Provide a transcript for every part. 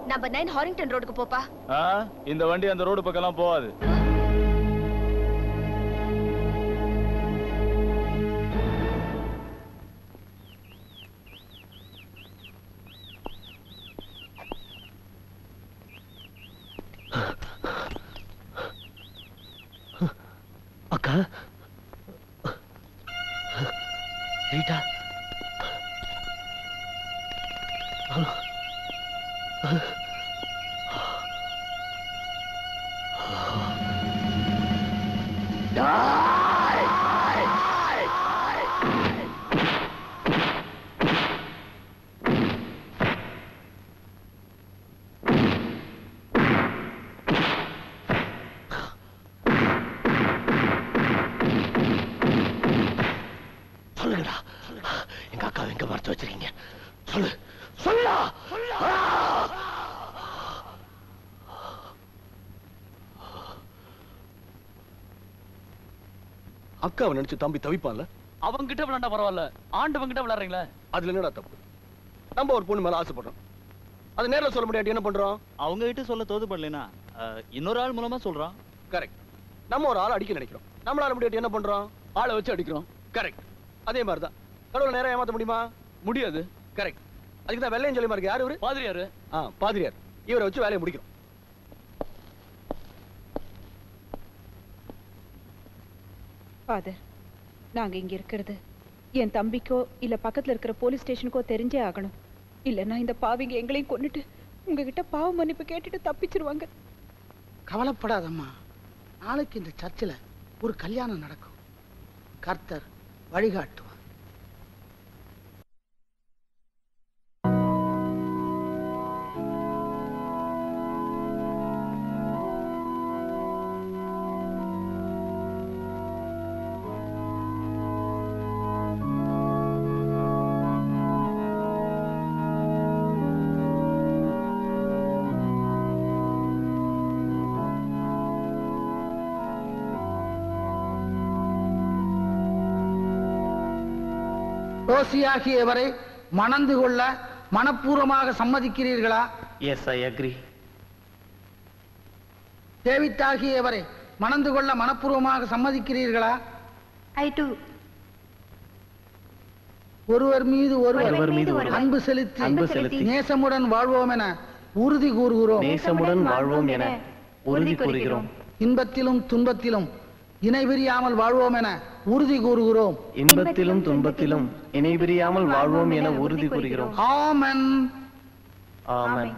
Number nine Harrington ரோடுக்கு போப்பா ஆ இந்த வண்டி அந்த ரோடு பக்கம்லாம் போகாது அக்கா ரீட்டா சொல்லுங்கடா எங்க அக்காவை எங்க மறைச்சு வச்சிருக்கீங்க சொல்லு சொல்லா அக்காவை நினைச்சு தம்பி தவிப்பான்ல அவங்கிட்ட விளையாண்டா பரவாயில்ல ஆண்டவங்கிட்ட விளையாடுறீங்களே அதுல என்னடா தப்பு நம்ம ஒரு பொண்ணு மேல ஆசைப்படுறோம் அது நேர்ல சொல்ல முடியாட்டி என்ன பண்றோம் அவங்க கிட்ட சொல்ல தோதுப்படலைனா இன்னொரு ஆள் மூலமா சொல்றான் கரெக்ட் நம்ம ஒரு ஆள் அடிக்க நினைக்கிறோம் நம்மளால முடியாட்டி என்ன பண்றோம் ஆளை வச்சு அடிக்கிறோம் கரெக்ட் அதே மாதிரி தான் கடவுளை நேரம் ஏமாத்த முடியுமா முடியாது கரெக்ட் அதுக்கு தான் வெள்ளையும் சொல்லி இருக்கு யாரு இவரு பாதிரியாரு ஆ பாதிரியார் இவரை வச்சு வேலையை முடிக்கிறோம் ஃபாதர் நாங்க இங்க இருக்கிறது என் தம்பிக்கோ இல்ல பக்கத்துல இருக்கிற போலீஸ் ஸ்டேஷனுக்கோ தெரிஞ்சே ஆகணும் இல்லைன்னா இந்த பாவிங்க எங்களையும் கொன்னுட்டு உங்ககிட்ட பாவ மன்னிப்பு கேட்டுட்டு தப்பிச்சிருவாங்க கவலைப்படாதம்மா நாளைக்கு இந்த சர்ச்சில் ஒரு கல்யாணம் நடக்கும் கர்த்தர் வழிகாட்டுவார் ரோசியாகியவரை மணந்து கொள்ள மனப்பூர்வமாக சம்மதிக்கிறீர்களா எஸ் ஐ அக்ரி டேவிட்டாகியவரை மணந்து கொள்ள மனப்பூர்வமாக சம்மதிக்கிறீர்களா ஐ டூ ஒருவர் மீது ஒருவர் ஒருவர் மீது ஒருவர் அன்பு செலுத்தி அன்பு செலுத்தி நேசமுடன் வாழ்வோம் என உறுதி கூறுகிறோம் நேசமுடன் வாழ்வோம் என உறுதி கூறுகிறோம் இன்பத்திலும் துன்பத்திலும் இணைபிரியாமல் வாழ்வோம் என உறுதி கூறுகிறோம் இன்பத்திலும் துன்பத்திலும் இணைபிரியாமல் வாழ்வோம் என உறுதி கூறுகிறோம் ஆமென் ஆமென்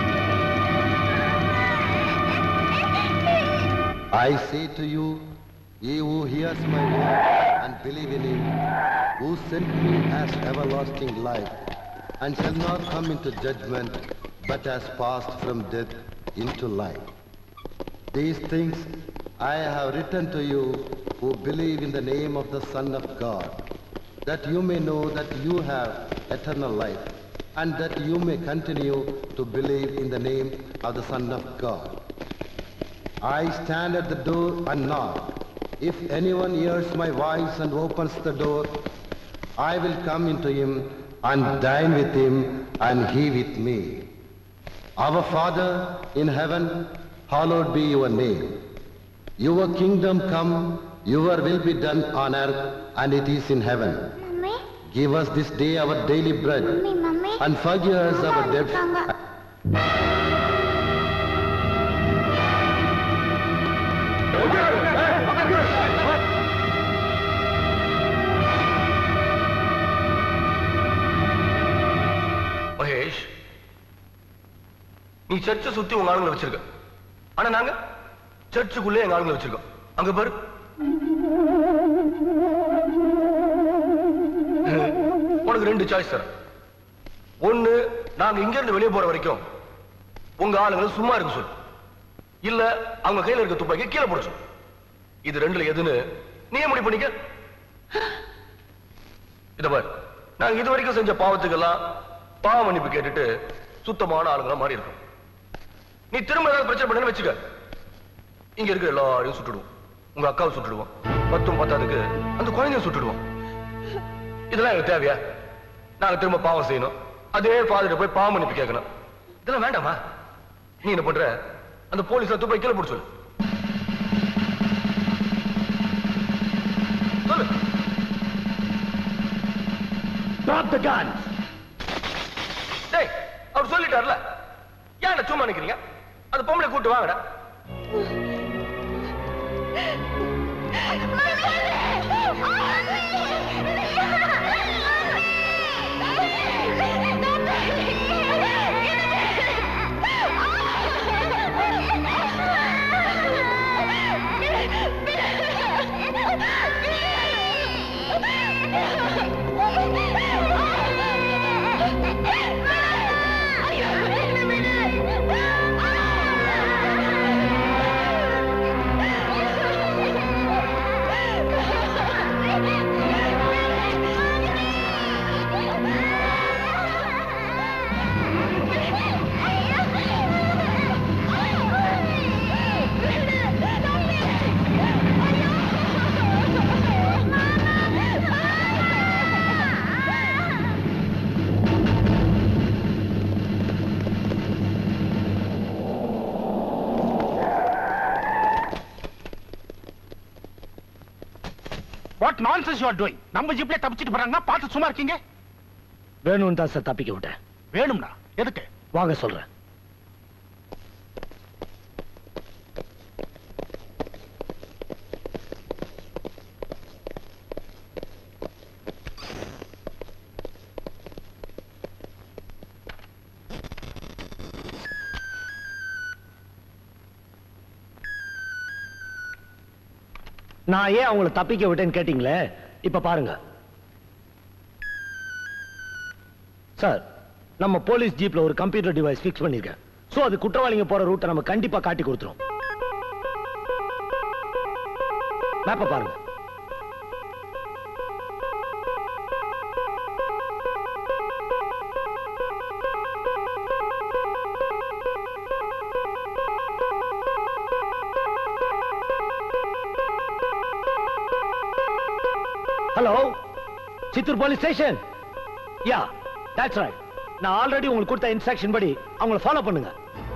I say to you, He who hears my word and believe in him, who sent me has everlasting life, and shall not come into judgment, but has passed from death into life. These things I have written to you who believe in the name of the Son of God, that you may know that you have eternal life, and that you may continue to believe in the name of the Son of God. I stand at the door and knock. If anyone hears my voice and opens the door, I will come into him and dine with him and he with me. Our Father in heaven, hallowed be your name. Your kingdom come, your will be done on earth and it is in heaven. Mummy Give us this day our daily bread mummy mummy and forgive us அம்மா our debts. வந்திருக்காங்க. மகேஷ் நீ சர்ச்சை சுத்தி உங்க ஆளுங்களை வச்சிருக்க ஆனா நாங்க சர்ச்சுக்குள்ளே எங்க ஆளுங்களை வச்சிருக்கோம் அங்க பாரு உனக்கு ரெண்டு சாய்ஸ் தரேன் ஒண்ணு நாங்க இங்க இருந்து வெளியே போற வரைக்கும் உங்க ஆளுங்களை சும்மா இருக்க சொல்லு இல்ல அவங்க கையில இருக்க துப்பாக்கி கீழே போட சொல்லு இது ரெண்டுல எதுன்னு நீயே முடிவு பண்ணிக்க இத பாரு நாங்க இது வரைக்கும் செஞ்ச பாவத்துக்கெல்லாம் பாவ மன்னிப்பு கேட்டுட்டு சுத்தமான ஆளுங்களா மாறி இருக்கோம் நீ திரும்ப ஏதாவது பிரச்சனை பண்ணு வச்சுக்க இங்க இருக்க எல்லாரையும் சுட்டுடுவோம் உங்க அக்காவை சுட்டுடுவோம் பத்தும் பத்தாதுக்கு அந்த குழந்தைய சுட்டுடுவோம் இதெல்லாம் எனக்கு தேவையா நாங்க திரும்ப பாவம் செய்யணும் அதே ஃபாதர்கிட்ட போய் பாவ மன்னிப்பு கேட்கணும் இதெல்லாம் வேண்டாமா நீ என்ன பண்ற அந்த போலீஸ் துப்பாக்கி கீழே போட்டு சொல்லு சொல்லு Drop the guns! டேய் அவர் சொல்லிட்டார்ல ஏன் சும்மா நிக்கிறீங்க அந்த பொம்பளை கூட்டு வாங்கடா What nonsense you are doing? நம்ம ஜிப்ல தப்பிச்சிட்டு போறாங்க பார்த்து சும்மா இருக்கீங்க வேணும் தான் சார் தப்பிக்க விட்டேன் வேணும்னா எதுக்கு வாங்க சொல்றேன் நான் ஏன் அவங்கள தப்பிக்க விட்டேன்னு கேட்டீங்களே இப்ப பாருங்க சார் நம்ம போலீஸ் ஜீப்ல ஒரு கம்ப்யூட்டர் டிவைஸ் ஃபிக்ஸ் பண்ணிருக்கேன் சோ அது குற்றவாளிங்க போற ரூட்டை நம்ம கண்டிப்பா காட்டி கொடுத்துரும் மேப்ப பாருங்க hello Chittoor police station yeah that's right நான் ஆல்ரெடி உங்களுக்கு கொடுத்த இன்ஸ்ட்ரக்ஷன் படி அவங்கள ஃபாலோ பண்ணுங்க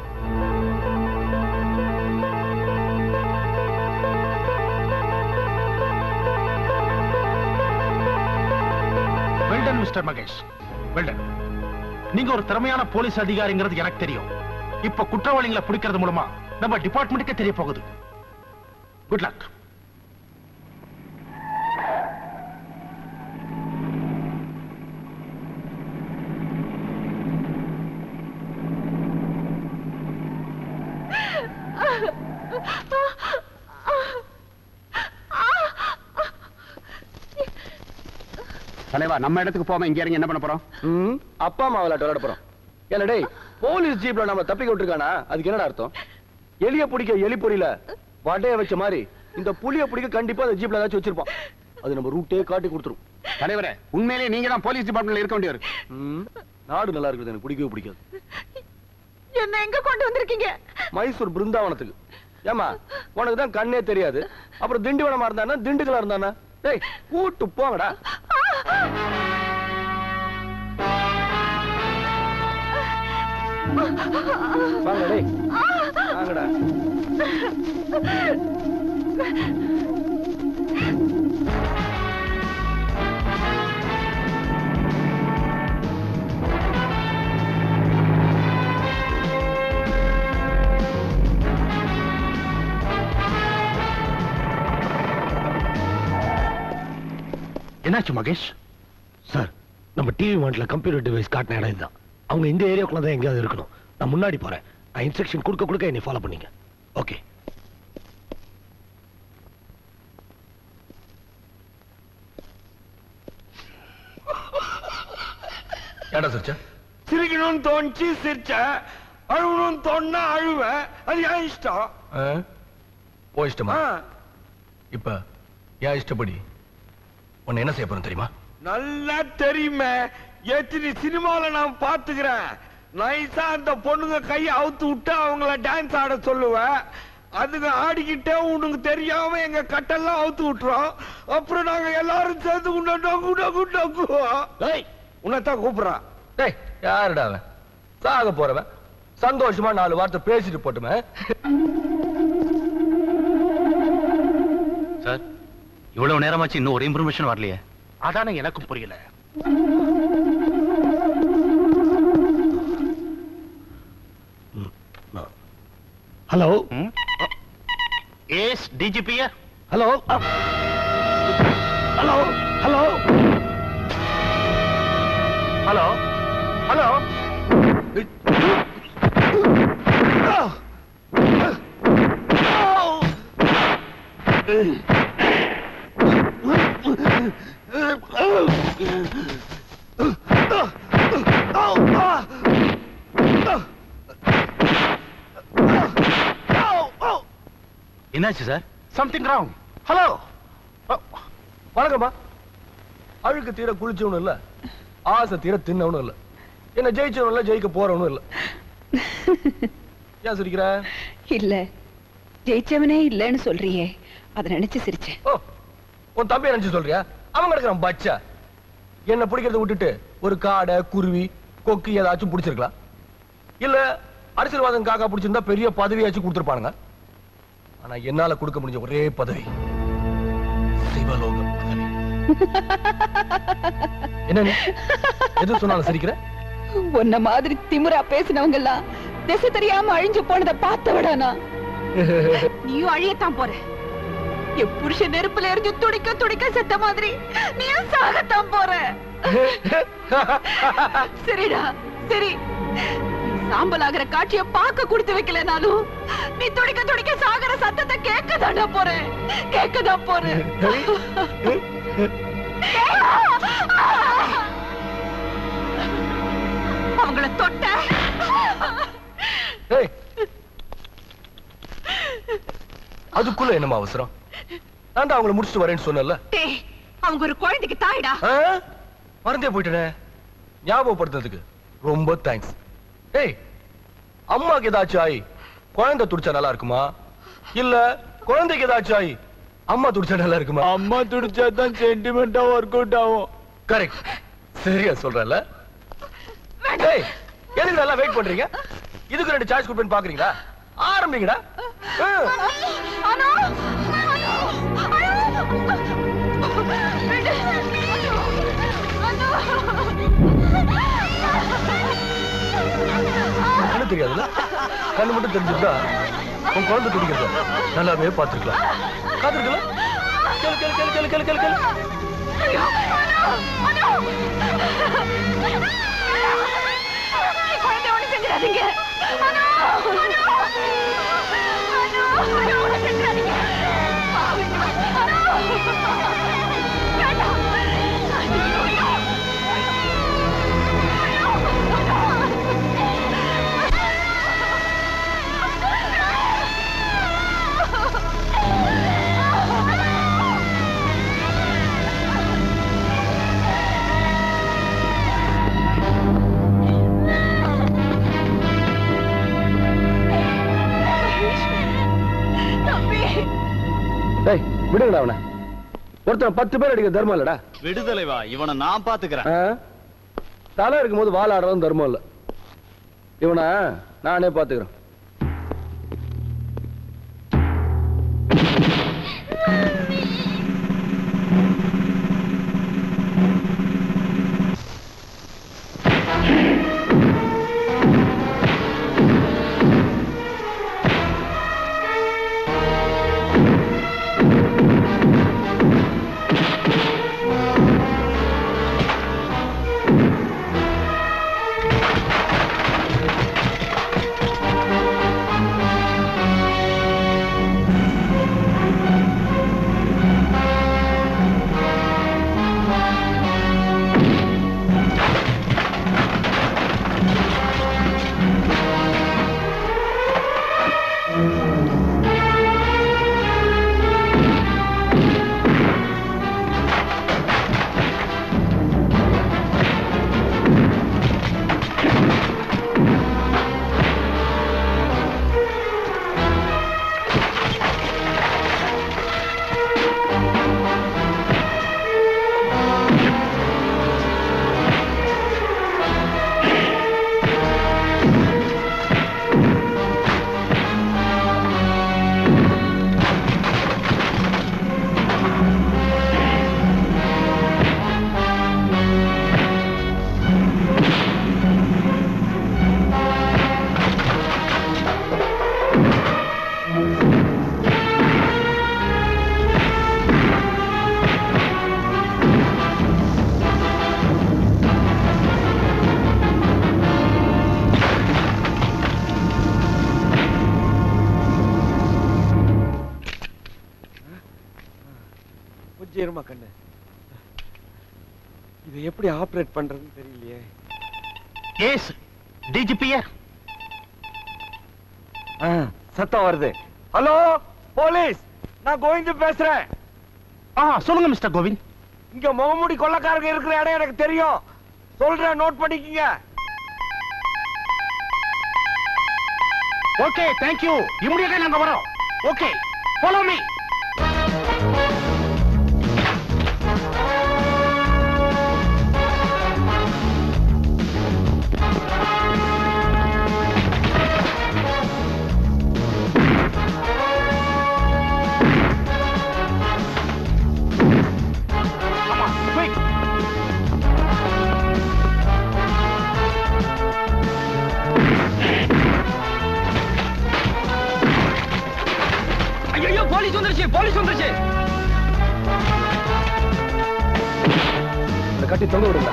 வெல்டன் மிஸ்டர் மகேஷ் வெல்டன் நீங்க ஒரு திறமையான போலீஸ் அதிகாரிங்கிறது எனக்கு தெரியும் இப்ப குற்றவாளிகளை பிடிக்கிறது மூலமா நம்ம டிபார்ட்மெண்ட்டுக்கே தெரிய போகுது குட் லக் தலைவா நம்ம இடத்துக்கு போகாம இங்க இறங்கி என்ன பண்ண போறோம் ம், அப்பா அம்மா விளையாட்டு விளையாட போறோம் ஏன்னா டேய் போலீஸ் ஜீப்ல நம்ம தப்பிக்க விட்டுருக்கானா அதுக்கு என்னடா அர்த்தம் எலிய பிடிக்க எலி பொறியில வடைய வச்ச மாதிரி இந்த புலிய பிடிக்க கண்டிப்பா அந்த ஜீப்ல ஏதாச்சும் வச்சிருப்பான் அது நம்ம ரூட்டே காட்டி கொடுத்துரும் தலைவரே உண்மையிலேயே நீங்க தான் போலீஸ் டிபார்ட்மெண்ட்ல இருக்க வேண்டியவர் ம், நாடு நல்லா இருக்குது எனக்கு பிடிக்கவே பிடிக்காது என்ன எங்க கொண்டு வந்திருக்கீங்க மைசூர் பிருந்தாவனத்துக்கு ஏமா உனக்கு தான் கண்ணே தெரியாது அப்புறம் திண்டிவனமா இருந்தானா திண்டுக்கலா இருந்தானா டேய் கூட்டு போங்கடா வாங்க டேய் வாங்கடா என்னாச்சு மகேஷ் சார் நம்ம டிவி மாட்டில கம்ப்யூட்டர் டிவைஸ் காட்டின இடம் இதுதான் அவங்க இந்த ஏரியாக்குள்ள தான் எங்கேயாவது இருக்கணும் நான் முன்னாடி போறேன் நான் இன்ஸ்ட்ரக்ஷன் கொடுக்க கொடுக்க என்னை ஃபாலோ பண்ணீங்க ஓகே ஏடா சிரிச்சா சிரிக்கணும்னு தோணுச்சு சிரிச்ச அழுவணும்னு தோணுனா அழுவேன் அது என் இஷ்டம் ஆ? ஓ இஷ்டமா ஆ, இப்ப ஏன் இஷ்டப்படி உன்னை என்ன செய்ய போறேன் தெரியுமா நல்லா தெரியுமே எத்தனை சினிமால நான் பாத்துக்கிறேன் நைஸா அந்த பொண்ணுங்க கையை அவுத்து விட்டு அவங்கள டான்ஸ் ஆட சொல்லுவேன் அதுங்க ஆடிக்கிட்டே உனக்கு தெரியாம எங்க கட்டெல்லாம் அவுத்து விட்டுறோம் அப்புறம் நாங்க எல்லாரும் சேர்ந்து உன்னை நொங்கு நொங்கு நொங்குவோம் டேய் உன்னைத்தான் கூப்பிடுறான் டேய் யாருடா அவன் சாக போறவன் சந்தோஷமா நாலு வார்த்தை பேசிட்டு போட்டுமே சார் இவ்வளவு நேரமாச்சு இன்னும் ஒரு இன்ஃபர்மேஷன் வரலையே அதானே எனக்கும் புரியல ஹலோ ஏஸ் டிஜிபியா hello hello hello hello hello என்னாச்சு சார் சம்திங் ராங் ஹலோ வணக்கம்மா அழுக்கு தீர குளிச்சவனும் இல்ல ஆசை தீர தின்னவனும் இல்ல என்ன ஜெயிச்சவனும் இல்ல ஜெயிக்க போறவனும் இல்ல ஏன் சிரிக்கிற இல்ல ஜெயிச்சவனே இல்லைன்னு சொல்றியே அதை நினைச்சு சிரிச்சேன் ஓ உன் தம்பி நினைச்சு சொல்றியா அவன் கிடக்குறான் பச்சா என்ன பிடிக்கிறத விட்டுட்டு ஒரு காடை குருவி கொக்கு ஏதாச்சும் பிடிச்சிருக்கலாம் இல்ல அரசியல்வாதம் காக்கா பிடிச்சிருந்தா பெரிய பதவியாச்சும் கொடுத்துருப்பானுங்க ஆனா என்னால கொடுக்க முடிஞ்ச ஒரே பதவி சிவலோக பதவி என்ன நீ? எது சொன்னாலும் சிரிக்கிற உன்ன மாதிரி திமிரா பேசினவங்க எல்லாம் திசை தெரியாம அழிஞ்சு போனதை பார்த்த விடானா நீயும் அழியத்தான் போற என் புருஷன் நெருப்புல எரிஞ்சு துடிக்க துடிக்க செத்த மாதிரி நீயும் சாகத்தான் போற சரிடா சரி நீ சாம்பல் ஆகிற காட்சிய பார்க்க கொடுத்து வைக்கலனாலும் நீ துடிக்க துடிக்க சாகர சத்தத்தை கேட்கதாண்டா போறேன் கேட்கதான் போறேன் அவங்கள தொட்ட ஏய் அதுக்குள்ள என்னமா அவசரம் நான் தான் அவங்கள முடிச்சுட்டு வரேன்னு சொன்னேன்ல டேய் அவங்க ஒரு குழந்தைக்கு தாய்டா ஆ? மறந்தே போயிட்டேனே ஞாபகப்படுத்துறதுக்கு ரொம்ப தேங்க்ஸ் ஏய் அம்மாக்கு ஏதாச்சும் ஆயி குழந்தை துடிச்சா நல்லா இருக்குமா இல்ல குழந்தைக்கு ஏதாச்சும் ஆயி அம்மா துடிச்சா நல்லா இருக்குமா அம்மா துடிச்சா தான் சென்டிமெண்டா ஒர்க் அவுட் ஆகும் கரெக்ட் சரியா சொல்றல ஏய் எதுக்கு நல்லா வெயிட் பண்றீங்க இதுக்கு ரெண்டு சாய்ஸ் கொடுப்பேன்னு பாக்குறீங்களா ஆரம்பிங்கடா ஆ. அனு அனு கண்ணு தெரியாதுல்ல கண்ணு மட்டும் தெரிஞ்சுட்டா உன் குழந்தை துடிக்கிறத நல்லாவே பார்த்துருக்கலாம் காத்திருக்கலாம் கேளு கேளு கேளு கேளு கேளு கேளு கேளு குழந்தை ஒண்ணு செஞ்சிடாதீங்க அனு அனு அனு அனு ஒண்ணு செஞ்சிடாதீங்க அனு வேண்டாம் ஐயோ விடுங்கடா அவனை ஒருத்தன் பத்து பேர் அடிக்க தர்மம் இல்லடா விடுதலைவா இவனை நான் பாத்துக்கிறேன் ஆ? தலை இருக்கும்போது வாழ ஆடுறதும் தர்மம் இல்ல இவனை நானே பாத்துக்கிறேன் கொஞ்சம் இருமா கண்ணு இதை எப்படி ஆபரேட் பண்றதுன்னு தெரியலையே எஸ் டிஜிபியா ஆ, சத்தம் வருது ஹலோ போலீஸ் நான் கோவிந்து பேசுறேன் ஆ சொல்லுங்க மிஸ்டர் கோவிந்த் இங்க முகமூடி கொள்ளக்காரங்க இருக்கிற இடம் எனக்கு தெரியும் சொல்றேன் நோட் பண்ணிக்கங்க ஓகே தேங்க் யூ இமிடியேட்டா நாங்க வரோம் ஓகே ஃபாலோ மீ quick ஐயோ போலீஸ் வந்துருச்சு போலீஸ் வந்துருச்சு இந்த கட்டி தொங்க விடுங்க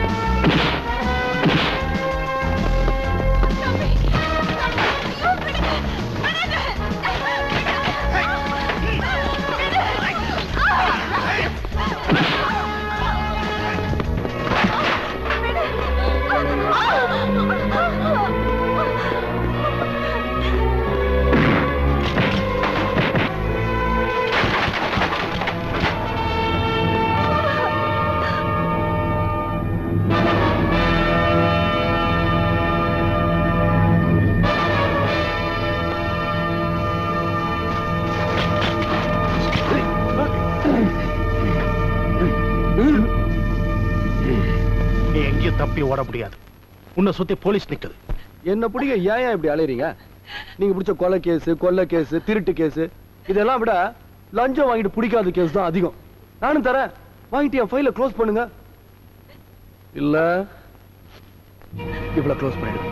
நீ எங்கேயும் தப்பி ஓட முடியாது உன்னை சுத்தி போலீஸ் நிக்குது என்ன பிடிக்க ஏன் ஏன் இப்படி அலையறீங்க நீங்க பிடிச்ச கொலை கேஸ் கொள்ளை கேஸ் திருட்டு கேஸ் இதெல்லாம் விட லஞ்சம் வாங்கிட்டு பிடிக்காத கேஸ் தான் அதிகம் நானும் தரேன் வாங்கிட்டு என் ஃபைல க்ளோஸ் பண்ணுங்க இல்ல இவ்வளவு க்ளோஸ் பண்ணிடுங்க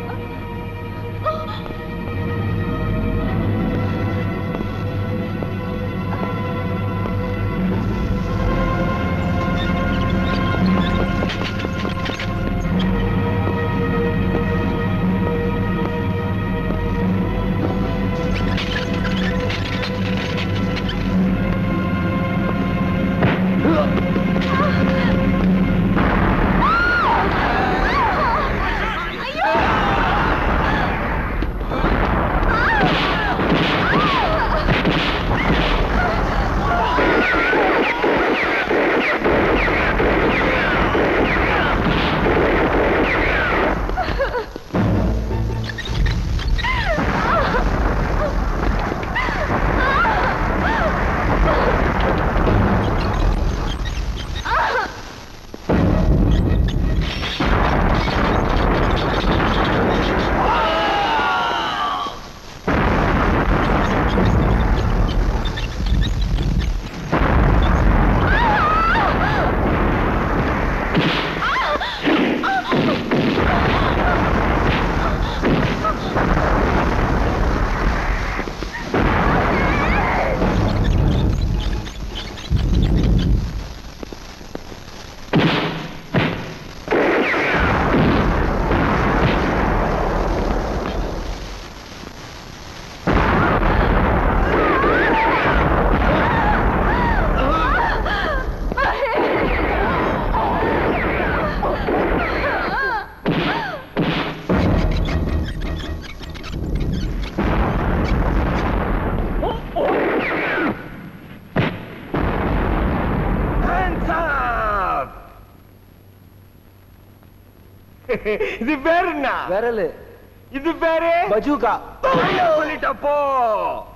இது பேரு என்ன விரலு இது பேரு பஜூகா சொல்லிட்ட போ